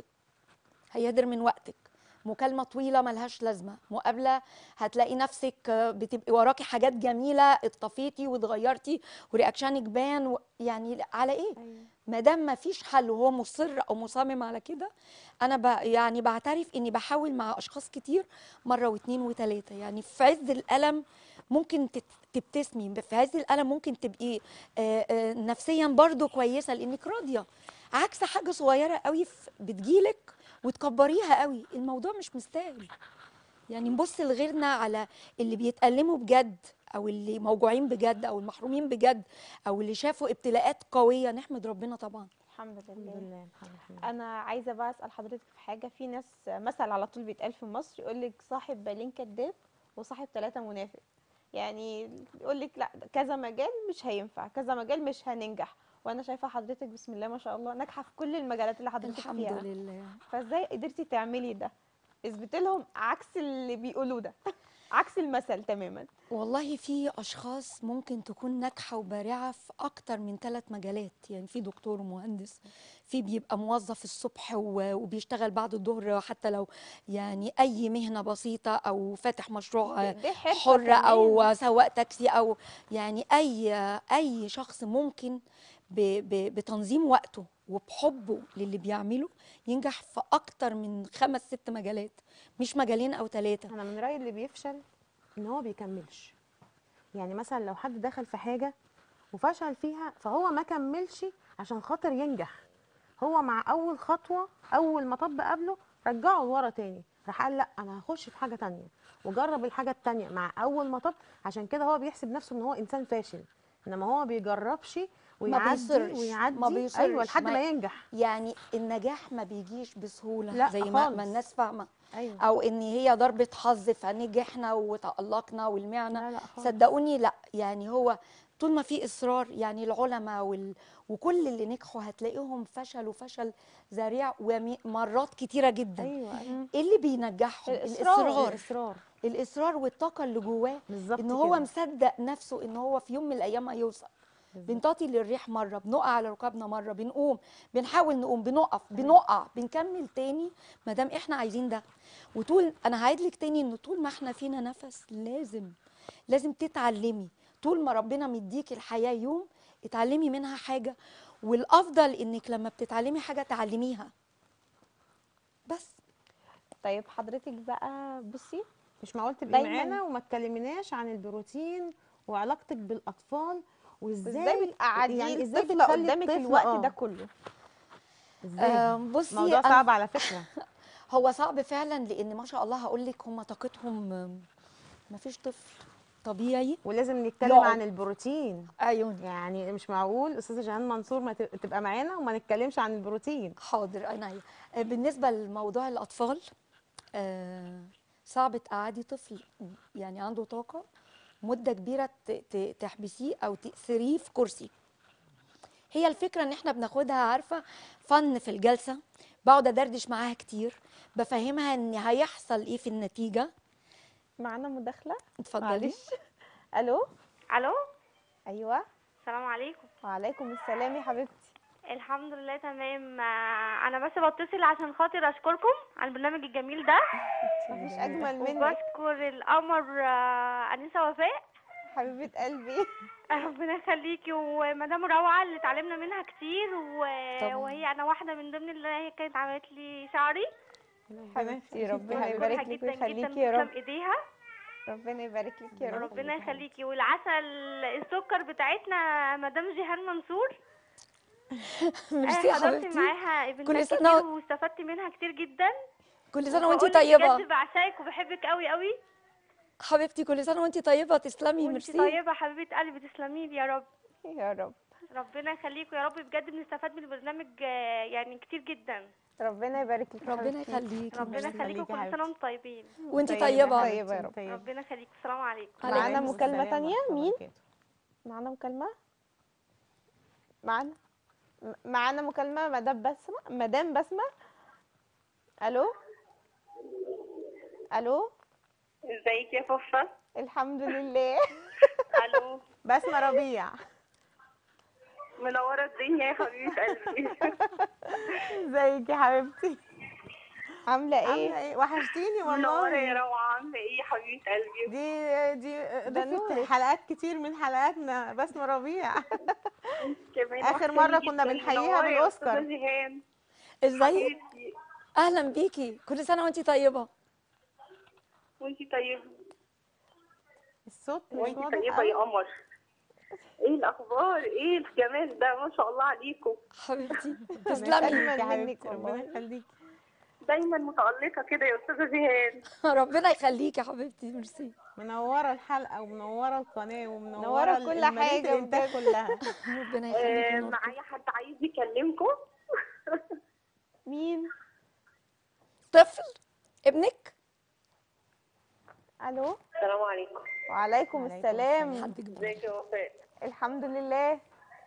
هيهدر من وقتك مكالمة طويلة ملهاش لازمة مقابلة هتلاقي نفسك آه، بتبقي وراكي حاجات جميلة اتطفيتي واتغيرتي ورياكشنك بان و... يعني على ايه ايوه ما دام ما فيش حل وهو مصر او مصمم على كده انا ب... يعني بعترف اني بحاول مع اشخاص كتير مره واثنين وثلاثه يعني في عز الالم ممكن تت... تبتسمي في عز الالم ممكن تبقي آه، آه، نفسيا برضو كويسه لانك راضيه عكس حاجه صغيره قوي في- بتجيلك وتكبريها قوي الموضوع مش مستاهل يعني نبص لغيرنا على اللي بيتألموا بجد او اللي موجوعين بجد او المحرومين بجد او اللي شافوا ابتلاءات قويه نحمد ربنا طبعا الحمد الحمد لله لله الحمد لله انا عايزه بقى اسال حضرتك في حاجه في ناس مثل على طول بيتقال في مصر يقول لك صاحب بالين كذاب وصاحب ثلاثه منافق يعني يقول لك لا ده كذا مجال مش هينفع كذا مجال مش هننجح وانا شايفه حضرتك بسم الله ما شاء الله ناجحه في كل المجالات اللي حضرتك الحمد فيها لله فازاي قدرتي تعملي ده اثبتي لهم عكس اللي بيقولوه ده عكس المثل تماما والله في اشخاص ممكن تكون ناجحه وبارعه في اكتر من ثلاث مجالات يعني في دكتور ومهندس في بيبقى موظف الصبح و- وبيشتغل بعد الظهر حتى لو يعني اي مهنه بسيطه او فاتح مشروع دي حرفه حرة كمان. أو سواق تاكسي أو يعني أي أي شخص ممكن ب ب بتنظيم وقته وبحبه للي بيعمله ينجح في أكتر من خمس ست مجالات مش مجالين أو ثلاثة انا من رايي اللي بيفشل ان هو بيكملش يعني مثلا لو حد دخل في حاجه وفشل فيها فهو ما كملش عشان خاطر ينجح هو مع اول خطوه اول مطب قبله رجعه لورا تاني راح قال لا انا هخش في حاجه تانية وجرب الحاجه التانية مع اول مطب عشان كده هو بيحسب نفسه ان هو انسان فاشل انما هو ما بيجربش ويعدي بيصرش، ويعدي ما بيصرش، ايوه لحد ما- ما ينجح يعني النجاح ما بيجيش بسهولة لا زي ما, ما خالص. الناس فاهمة ايوه أو إن هي ضربة حظ فنجحنا وتألقنا والمعنا لا لا خالص صدقوني لا يعني هو طول ما في اصرار يعني العلماء وال... وكل اللي نجحوا هتلاقيهم فشلوا فشل ذريع ومرات كتيره جدا ايوه ايوه ايه اللي بينجحهم الإصرار. الاصرار الاصرار الاصرار والطاقه اللي جواه بالظبط ان هو كده. مصدق نفسه ان هو في يوم من الايام هيوصل بالظبط. بنطاطي للريح مره بنقع على ركابنا مره بنقوم بنحاول نقوم بنقف بنقع بنكمل تاني ما دام احنا عايزين ده وطول انا هعيد لك تاني ان طول ما احنا فينا نفس لازم لازم تتعلمي طول ما ربنا مديك الحياه يوم اتعلمي منها حاجه والافضل انك لما بتتعلمي حاجه تعلميها بس طيب حضرتك بقى بصي مش معقول تبقي دايماً- معانا وما تكلمناش عن البروتين وعلاقتك بالاطفال وازاي ازاي بتقعدي يعني يعني ازاي الطفل بنخلي قدامك الطفل الوقت آه. ده كله ازاي آم، بصي موضوع أنا- صعب على فكره هو صعب فعلا لان ما شاء الله هقول لك هم طاقتهم ما فيش طفل طبيعي ولازم نتكلم يقعد. عن البروتين عيوني يعني مش معقول استاذه جيهان منصور ما ت- تبقى معانا وما نتكلمش عن البروتين حاضر عينيا آه، بالنسبه لموضوع الاطفال آه، صعب تقعدي طفل يعني عنده طاقه مده كبيره ت- ت- تحبسيه او تأثريه في كرسي هي الفكره ان احنا بناخدها عارفه فن في الجلسه بقعد ادردش معاها كتير بفهمها ان هيحصل ايه في النتيجه معانا مداخله اتفضلي معلش الو الو ايوه السلام عليكم وعليكم السلام يا حبيبتي الحمد لله تمام آه، انا بس بتصل عشان خاطر اشكركم على البرنامج الجميل ده مفيش اجمل منك وبشكر القمر آه، انسه وفاء حبيبه قلبي ربنا يخليكي ومدام روعه اللي اتعلمنا منها كتير و... طبعاً. وهي انا واحده من ضمن اللي هي كانت عملت لي شعري حبيبتي ربنا بشكرها يبارك لك جدا جدا ويخليكي يا رب تسلم ايديها ربنا يبارك لك يا رب ربنا يخليكي والعسل السكر بتاعتنا مدام جيهان منصور ميرسي يا حضرت حبيبتي معاها كل ايفنتات سنة كتير و- واستفدت منها كتير جدا كل سنه وانت وبقولك طيبه بجد بعشقك وبحبك قوي قوي حبيبتي كل سنه وانت طيبه تسلمي وانت ميرسي طيبه حبيبه قلبي تسلمي لي يا رب يا رب ربنا يخليكوا يا رب بجد بنستفاد من البرنامج آه، يعني كتير جدا ربنا يبارك لك يا ربنا حبيبتي. يخليكي ربنا يخليكي يخليكم يا كل حبيبتي. سنه وانتم طيبين وانت طيبة طيبه طيبة يا رب. طيب. ربنا يخليكم السلام عليكم عليكم معانا وعليكم مكالمة السلام تانية ورحمة الله مين؟ وبركاته. معانا مكالمة معانا م- معانا مكالمة مدام بسمة مدام بسمة الو الو ازيك يا فوفا الحمد لله الو بسمه ربيع منوره الدنيا يا حبيبه قلبي ازيك يا حبيبتي عاملة ايه؟ عامله ايه وحشتيني منوره يا والله روعه عامله ايه يا حبيبه قلبي دي دي ده ضيفة نورك. حلقات كتير من حلقاتنا بسمه ربيع كمان آخر وحشاني مرة كنا جداً. بنحييها منورة يا بالأوسكار. أستاذة جيهان ازيك حبيبتي اهلا بيكي كل سنه وانت طيبه وانتي طيبه الصوت مش وانتي واضح طيبه قوي. يا قمر ايه الاخبار ايه الجمال ده ما شاء الله عليكم حبيبتي ربنا تسلمي يخليكي أجمل يا منك حبيبتي ربنا والله. يخليكي دايما متالقه كده يا استاذه جيهان ربنا يخليكي يا حبيبتي ميرسي منوره الحلقه ومنوره القناه ومنوره منورة كل المدينة حاجة الانتاج كلها ربنا آه يخليكي نوركم. معايا حد عايز يكلمكم مين؟ طفل ابنك الو السلام عليكم وعليكم وعليكم السلام حد كبير ازيك يا وفاء الحمد لله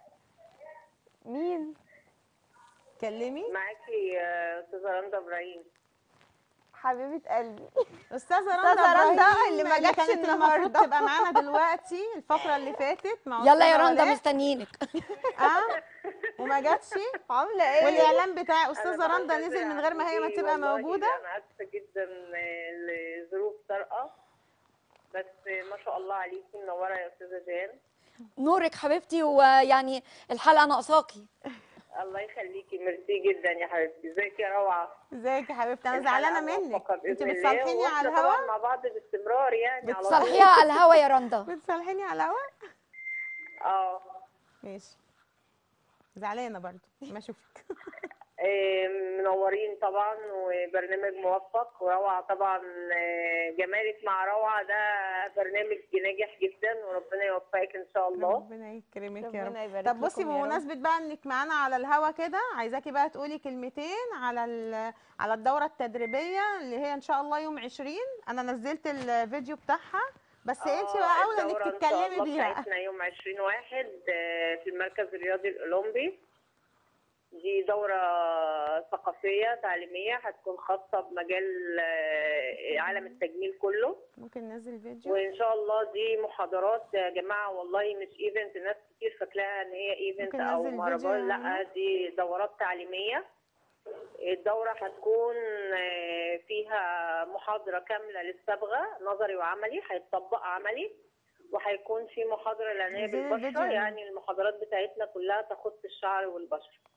مين؟ كلمي معاكي آه، استاذه رندا ابراهيم حبيبة قلبي استاذه رندا أستاذة رندا إبراهيم اللي ما جاتش كانت المفروض النهاردة. تبقى معانا دلوقتي الفقره اللي فاتت مع يلا يا أستاذة رندا ولاء. مستنيينك اه وما جاتش عاملة ايه؟ والاعلان بتاع أنا استاذه رندا بعتذر نزل من غير ما هي ما عليكي تبقى والله موجوده انا اسفه جدا آه، لظروف طارئه بس ما شاء الله عليكي منوره يا استاذه جيهان نورك حبيبتي ويعني الحلقه ناقصاكي الله يخليكي ميرسي جدا يا حبيبتي ازيك يا روعه ازيك يا حبيبتي انا الحلقة زعلانه منك موفقة انت بإذن الله، بتصالحيني على وإحنا طبعا الهوا مع بعض باستمرار يعني على طول صالحيها على الهوا يا رندا بتصالحيني على الهوا اه ماشي زعلانه برضو ما اشوفك آه، منورين طبعا وبرنامج موفق وروعه طبعا آه، جمالك مع روعه ده برنامج ناجح جدا وربنا يوفقك ان شاء الله ربنا يكرمك يا ربنا رب يبارك طب بصي لكم يا رب. بمناسبه بقى انك معانا على الهوا كده عايزاكي بقى تقولي كلمتين على ال- على الدوره التدريبيه اللي هي ان شاء الله يوم 20 انا نزلت الفيديو بتاعها بس انت بقى اولى انك الدورة إن شاء تتكلمي الله بيها بتاعتنا يوم 20 واحد آه، في المركز الرياضي الأولمبي دي دورة ثقافية تعليمية هتكون خاصة بمجال آه، عالم التجميل كله ممكن ننزل فيديو وإن شاء الله دي محاضرات يا جماعة والله مش ايفنت ناس كتير فاكراها إن هي ايفنت ممكن أو ننزل مهرجان فيديو لا عنها؟ دي دورات تعليمية الدورة هتكون آه، فيها محاضرة كاملة للصبغة نظري وعملي هيتطبق عملي وهيكون في محاضرة لعناية عايزين بالبشرة الفيديو. يعني المحاضرات بتاعتنا كلها تخص الشعر والبشرة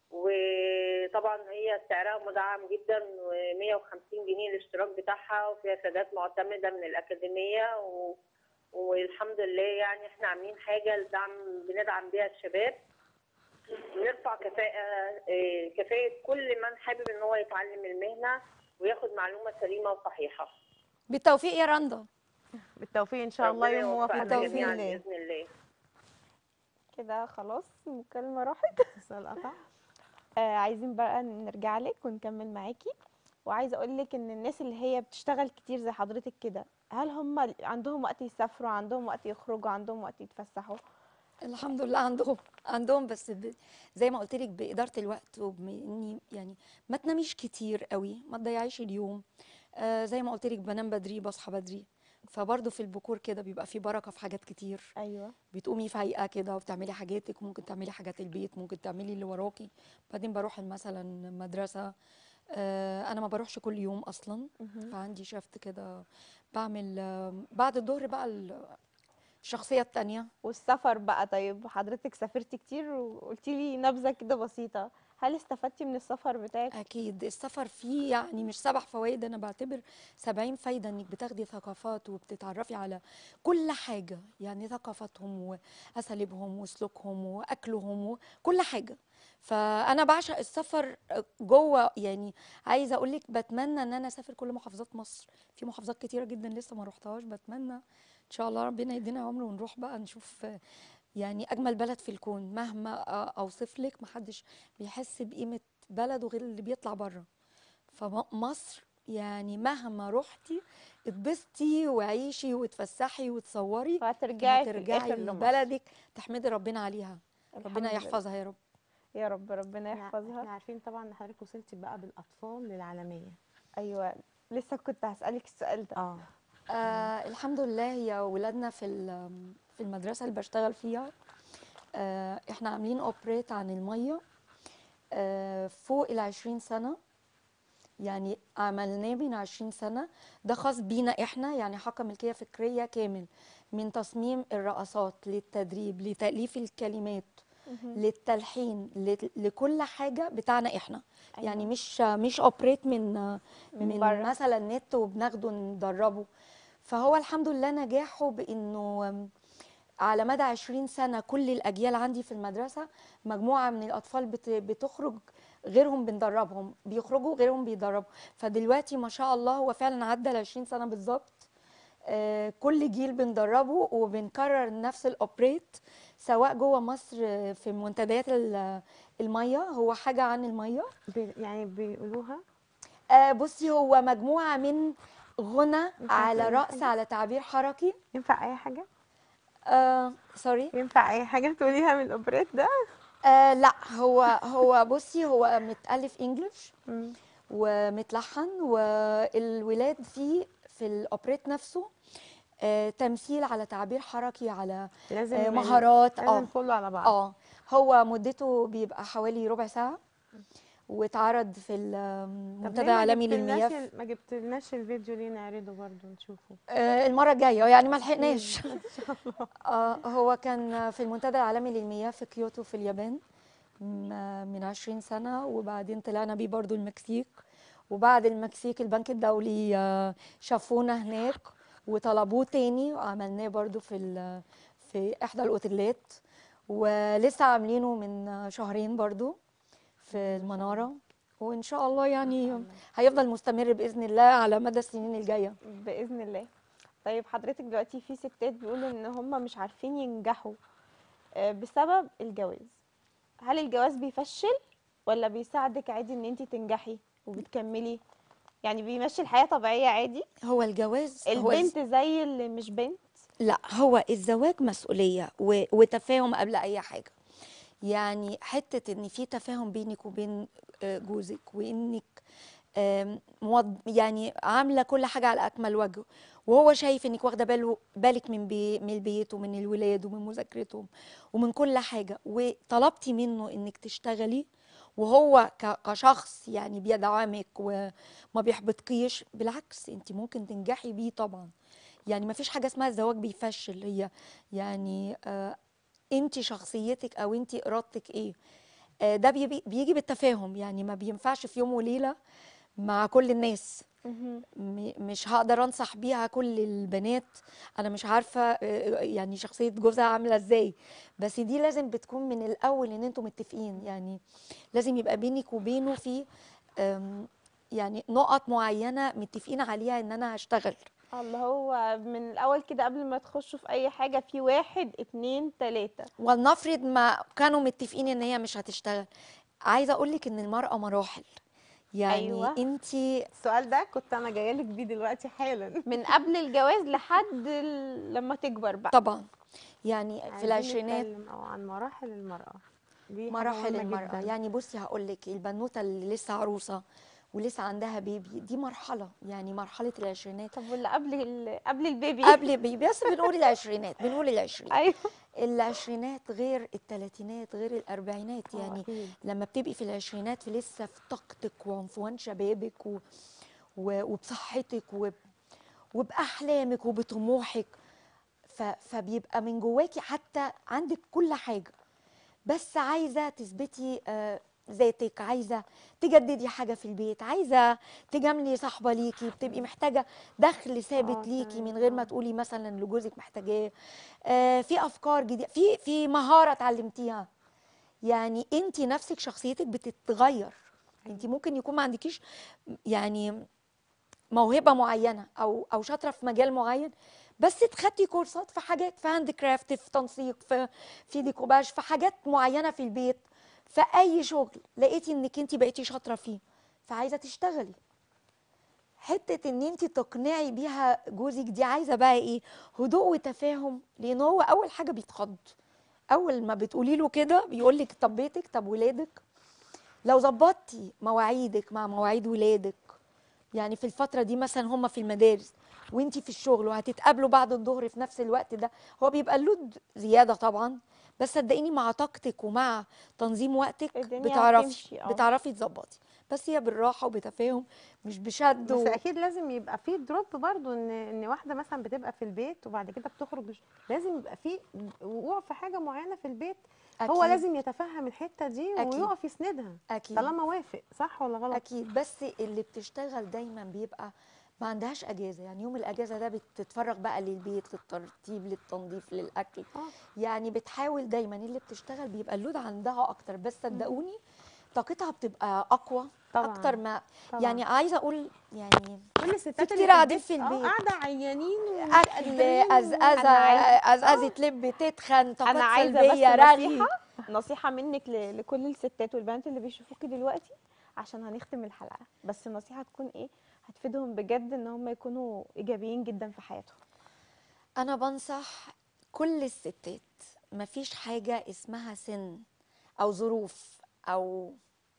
وطبعا هي سعرها مدعم جدا و150 جنيه الاشتراك بتاعها وفيها سادات معتمدة من الأكاديمية و... والحمد لله يعني احنا عاملين حاجة لدعم بندعم بيها الشباب نرفع كفاءة آه، كفاءة كل من حابب ان هو يتعلم المهنة وياخد معلومة سليمة وصحيحة بالتوفيق يا رندا بالتوفيق ان شاء الله ربنا يوم موافق يوفقنا باذن جميعاً الله بإذن الله كده خلاص المكالمة راحت السؤال قطع آه عايزين بقى نرجع لك ونكمل معاكي وعايزه اقول لك ان الناس اللي هي بتشتغل كتير زي حضرتك كده هل هم عندهم وقت يسافروا عندهم وقت يخرجوا عندهم وقت يتفسحوا الحمد لله عندهم عندهم بس ب... زي ما قلت لك بإدارة الوقت وبإني يعني ما تناميش كتير قوي ما تضيعيش اليوم آه زي ما قلت لك بنام بدري بصحى بدري فبرضه في البكور كده بيبقى في بركة في حاجات كتير ايوه بتقومي فايقة كده وبتعملي حاجاتك وممكن تعملي حاجات البيت ممكن تعملي اللي وراكي بعدين بروح مثلا مدرسة آه أنا ما بروحش كل يوم أصلا فعندي شفت كده بعمل آه بعد الظهر بقى ال- الشخصية التانية والسفر بقى طيب حضرتك سافرتي كتير وقلتي لي نبذه كده بسيطه هل استفدتي من السفر بتاعك أكيد السفر فيه يعني مش سبع فوائد أنا بعتبر سبعين فايدة إنك بتاخدي ثقافات وبتتعرفي على كل حاجة يعني ثقافتهم وأساليبهم وسلوكهم وأكلهم وكل حاجة فأنا بعشق السفر جوه يعني عايزة أقول لك بتمنى إن أنا أسافر كل محافظات مصر في محافظات كتيرة جدا لسه ما روحتهاش بتمنى إن شاء الله ربنا يدينا عمر ونروح بقى نشوف يعني أجمل بلد في الكون مهما أوصف لك محدش بيحس بقيمة بلده غير اللي بيطلع بره فمصر يعني مهما رحتي اتبسطي وعيشي وتفسحي وتصوري وهترجعي في ترجعي الاخر لمصر لبلدك تحمدي ربنا عليها الحمد ربنا لله. يحفظها يا رب يا رب ربنا احنا يحفظها إحنا عارفين طبعا ان حضرتك وصلتي بقى بالاطفال للعالميه ايوه لسه كنت هسألك السؤال ده اه آه الحمد لله هي ولادنا في ال- في المدرسة اللي بشتغل فيها آه احنا عاملين اوبريت عن المية آه فوق العشرين سنة يعني عملناه من عشرين سنة ده خاص بينا احنا يعني حق ملكية فكرية كامل من تصميم الرقصات للتدريب لتأليف الكلمات للتلحين لت- لكل حاجة بتاعنا احنا أيوة. يعني مش مش اوبريت من من من بره. مثلا نت وبناخده ندربه فهو الحمد لله نجاحه بانه على مدى 20 سنة كل الأجيال عندي في المدرسة مجموعة من الأطفال بت- بتخرج غيرهم بندربهم بيخرجوا غيرهم بيدربوا فدلوقتي ما شاء الله هو فعلا عدى ال 20 سنة بالظبط آه، كل جيل بندربه وبنكرر نفس الأوبريت سواء جوه مصر آه، في منتديات ال- المية هو حاجة عن المية بي يعني بيقولوها آه، بصي هو مجموعة من غنى ينفع على تقولي رقص حاجة؟ على تعبير حركي ينفع اي حاجه آه سوري ينفع اي حاجه تقوليها من الاوبريت ده آه لا هو هو بصي هو متألف انجلش مم. ومتلحن والولاد فيه في الاوبريت نفسه آه تمثيل على تعبير حركي على لازم آه ال- مهارات لازم اه كله على بعض اه هو مدته بيبقى حوالي ربع ساعة واتعرض في طب ليه المنتدى ما العالمي جبتلناش للمياه ال- ما جبتلناش الفيديو ليه نعرضه برضه نشوفه آه، المرة الجاية يعني ما لحقناش آه، هو كان في المنتدى العالمي للمياه في كيوتو في اليابان م- من 20 سنة وبعدين طلعنا بيه برضو المكسيك وبعد المكسيك البنك الدولي آه، شافونا هناك وطلبوه تاني وعملناه برضو في ال- في إحدى الأوتيلات ولسه عاملينه من شهرين برضو في المنارة وإن شاء الله يعني هيفضل مستمر بإذن الله على مدى السنين الجاية بإذن الله طيب حضرتك دلوقتي في ستات بيقولوا ان هم مش عارفين ينجحوا آه، بسبب الجواز هل الجواز بيفشل ولا بيساعدك عادي ان انت تنجحي وبتكملي يعني بيمشي الحياة طبيعية عادي هو الجواز هو البنت زي اللي مش بنت لا هو الزواج مسؤولية و- وتفاهم قبل أي حاجة يعني حتة إن في تفاهم بينك وبين آه، جوزك وإنك آم، موض- يعني عاملة كل حاجة على أكمل وجه وهو شايف إنك واخدة باله بالك من بي من البيت ومن الولاد ومن مذاكرتهم ومن كل حاجة وطلبتي منه إنك تشتغلي وهو ك- كشخص يعني بيدعمك وما بيحبطكيش بالعكس انت ممكن تنجحي بيه طبعا يعني ما فيش حاجه اسمها الزواج بيفشل هي يعني آه انت شخصيتك او انت ارادتك ايه آه، ده بيبي- بيجي بالتفاهم يعني ما بينفعش في يوم وليله مع كل الناس مهم. م- مش هقدر انصح بيها كل البنات انا مش عارفه آه، يعني شخصيه جوزها عامله ازاي بس دي لازم بتكون من الاول ان انتوا متفقين يعني لازم يبقى بينك وبينه في آم، يعني نقط معينه متفقين عليها ان انا هشتغل اللي هو من الاول كده قبل ما تخشوا في اي حاجه في واحد اتنين تلاته ولنفرض ما كانوا متفقين ان هي مش هتشتغل عايزه اقول لك ان المراه مراحل يعني أيوة. أيوة. انت السؤال ده كنت انا جايه لك بيه دلوقتي حالا من قبل الجواز لحد ال- لما تكبر بقى طبعا يعني في عايزين العشرينات نتكلم أو عن مراحل المرأة دي حاجة مراحل مهمة المرأة جداً. يعني بصي هقول لك البنوتة اللي لسه عروسة ولسه عندها بيبي دي مرحلة يعني مرحلة العشرينات طب واللي قبل ال... قبل البيبي قبل بيبي بس بنقول العشرينات بنقول العشرين ايوه العشرينات غير التلاتينات غير الأربعينات آه، يعني أكيد. لما بتبقي في العشرينات في لسه في طاقتك وعنفوان شبابك و... و... وبصحتك وب... وبأحلامك وبطموحك ف... فبيبقى من جواكي حتى عندك كل حاجة بس عايزة تثبتي آه، ذاتك عايزة تجددي حاجة في البيت عايزة تجاملي صاحبة ليكي بتبقي محتاجة دخل ثابت آه، ليكي تمام، من غير ما آه. تقولي مثلا لجوزك محتاجاه آه، في أفكار جديدة في في مهارة اتعلمتيها يعني انت نفسك شخصيتك بتتغير انت ممكن يكون ما عندكيش يعني موهبه معينه او او شاطره في مجال معين بس تخدي كورسات في حاجات في هاند كرافت في تنسيق في في ديكوباج في حاجات معينه في البيت في اي شغل لقيتي انك انت بقيتي شاطره فيه فعايزه تشتغلي حته ان انت تقنعي بيها جوزك دي عايزه بقى ايه هدوء وتفاهم لان هو اول حاجه بيتخض اول ما بتقولي له كده بيقول لك طب بيتك طب ولادك لو ظبطتي مواعيدك مع مواعيد ولادك يعني في الفتره دي مثلا هم في المدارس وانتي في الشغل وهتتقابلوا بعد الظهر في نفس الوقت ده هو بيبقى اللود زياده طبعا بس صدقيني مع طاقتك ومع تنظيم وقتك الدنيا بتعرفي هتمشي، اه. بتعرفي تظبطي بس هي بالراحه وبتفاهم مش بشد بس و... اكيد لازم يبقى في دروب برضو ان ان واحده مثلا بتبقى في البيت وبعد كده بتخرج لش- لازم يبقى في وقوع في حاجه معينه في البيت هو أكيد. لازم يتفهم الحته دي أكيد. ويقف يسندها اكيد طالما وافق صح ولا غلط اكيد بس اللي بتشتغل دايما بيبقى ما عندهاش اجازه يعني يوم الاجازه ده بتتفرغ بقى للبيت للترتيب للتنظيف للاكل آه. يعني بتحاول دايما اللي بتشتغل بيبقى اللود عندها اكتر بس صدقوني طاقتها بتبقى اقوى طبعاً. اكتر ما طبعاً. يعني عايزه اقول يعني كل الستات كتير اللي قاعدين في آه، البيت. قاعده عيانين ومش اكل قادرين ازازه عايزة- ازازه لب تتخن طاقات انا عايزه سلبيه بس رغي نصيحه نصيحه منك ل... لكل الستات والبنات اللي بيشوفوكي دلوقتي عشان هنختم الحلقه بس النصيحه تكون ايه هتفيدهم بجد ان هم يكونوا ايجابيين جدا في حياتهم انا بنصح كل الستات مفيش حاجه اسمها سن او ظروف او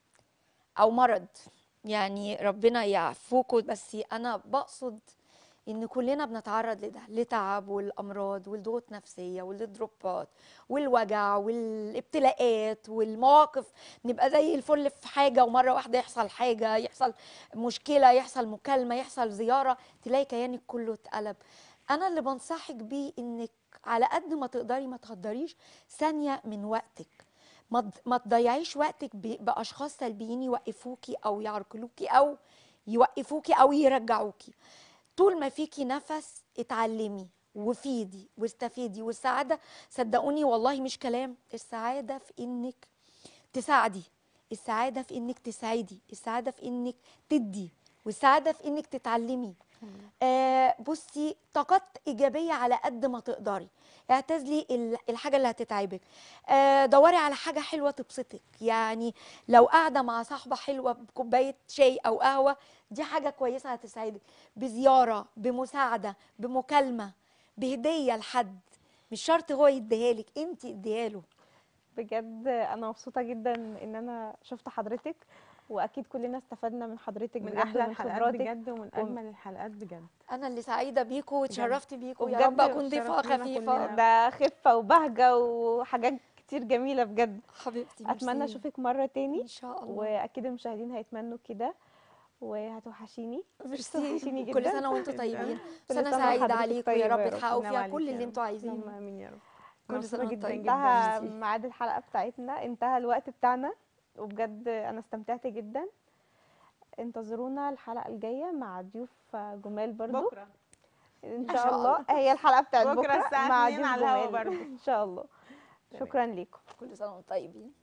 او مرض يعني ربنا يعفوكوا بس انا بقصد ان كلنا بنتعرض لده لتعب والامراض والضغوط نفسيه والدروبات والوجع والابتلاءات والمواقف نبقى زي الفل في حاجه ومره واحده يحصل حاجه يحصل مشكله يحصل مكالمه يحصل زياره تلاقي كيانك كله اتقلب انا اللي بنصحك بيه انك على قد ما تقدري ما تهدريش ثانيه من وقتك ما تض- ما تضيعيش وقتك ب- باشخاص سلبيين يوقفوكي او يعرقلوكي او يوقفوكي او يرجعوكي طول ما فيكي نفس اتعلمي وفيدي واستفيدي والسعاده صدقوني والله مش كلام السعاده في انك تساعدي السعاده في انك تسعدي السعاده في انك تدي والسعاده في انك تتعلمي آه بصي طاقات ايجابيه على قد ما تقدري اعتزلي ال- الحاجه اللي هتتعبك آه دوري على حاجه حلوه تبسطك يعني لو قاعده مع صاحبه حلوه بكوبايه شاي او قهوه دي حاجه كويسه هتسعدك بزياره بمساعده بمكالمه بهديه لحد مش شرط هو يديها لك انت اديها له بجد انا مبسوطه جدا ان انا شفت حضرتك واكيد كلنا استفدنا من حضرتك من بجد احلى ومن الحلقات خبراتك بجد ومن اجمل الحلقات بجد انا اللي سعيده بيكم واتشرفت بيكم يا وبجد رب اكون ضيفه شرف لينا خفيفه كلنا. ده خفه وبهجه وحاجات كتير جميله بجد حبيبتي اتمنى ميرسي. اشوفك مره تاني ان شاء الله واكيد المشاهدين هيتمنوا كده وهتوحشيني ميرسي وحشيني كل جدا. سنه وانتم طيبين كل سنه سنة سعيده وحضرتك عليكم يا طيبة رب يا رب. تحققوا ربنا فيها يعليك كل يا اللي رب. انتوا اللهم عايزينه امين يا رب كل مبسوطة سنة وانتم جدا طيبين. جدا انتهى بيكي. ميعاد الحلقه بتاعتنا انتهى الوقت بتاعنا وبجد انا استمتعت جدا انتظرونا الحلقة الجاية مع ضيوف جمال برضو بكره ان إن شاء شاء الله هي الحلقة بتاعت بكرة بكرة الساعة مع 2 ضيوف على الهوا جمال برضو. ان شاء الله تمام. شكرا ليكم كل سنه وانتم طيبين